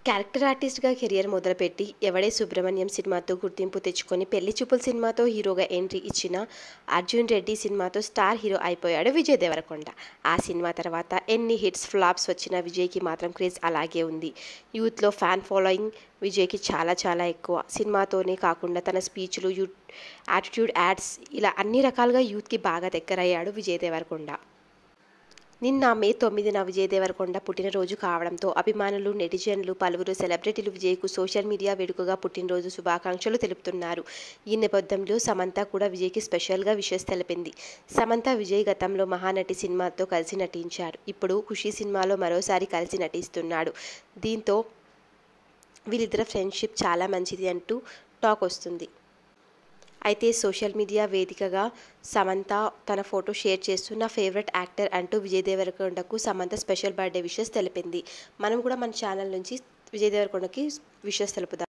character ఆర్టిస్ట్గా career మొదలుపెట్టి ఎవడే సుబ్రహ్మణ్యం సినిమాతో గుర్తింపు తెచ్చుకొని పెళ్లి చూపుల సినిమాతో హీరోగా ఎంట్రీ ఇచ్చిన అర్జున్ రెడ్డి సినిమాతో స్టార్ హీరో అయిపోయాడు విజయ్ దేవరకొండ ఆ సినిమా తర్వాత ఎన్ని హిట్స్ ఫ్లాప్స్ వచ్చినా విజయ్కి మాత్రం క్రేజ్ అలాగే ఉంది యూత్లో ఫ్యాన్ ఫాలోయింగ్ విజయ్కి చాలా చాలా ఎక్కువ సినిమాతోనే కాకుండా తన స్పీచ్లు యూ యాటిట్యూడ్ యాడ్స్ ఇలా అన్ని రకాలుగా యూత్కి బాగా దగ్గరయ్యాడు విజయ్ దేవరకొండ నిన్న మే తొమ్మిదిన విజయ్ దేవరకొండ పుట్టినరోజు కావడంతో అభిమానులు నెటిజన్లు పలువురు సెలబ్రిటీలు విజయ్కు సోషల్ మీడియా వేడుకగా పుట్టినరోజు శుభాకాంక్షలు తెలుపుతున్నారు ఈ నేపథ్యంలో సమంత కూడా విజయ్కి స్పెషల్గా విషెస్ తెలిపింది సమంత విజయ్ గతంలో మహానటి సినిమాతో కలిసి నటించారు ఇప్పుడు ఖుషి సినిమాలో మరోసారి కలిసి నటిస్తున్నాడు దీంతో వీళ్ళిద్దరి ఫ్రెండ్షిప్ చాలా మంచిది అంటూ టాక్ వస్తుంది అయితే సోషల్ మీడియా వేదికగా సమంత తన ఫోటో షేర్ చేస్తూ నా ఫేవరెట్ యాక్టర్ అంటూ విజయ్ దేవరకొండకు సమంత స్పెషల్ బర్త్డే విషెస్ తెలిపింది మనం కూడా మన ఛానల్ నుంచి విజయ్ దేవరకొండకి విషెస్ తెలుపుదాం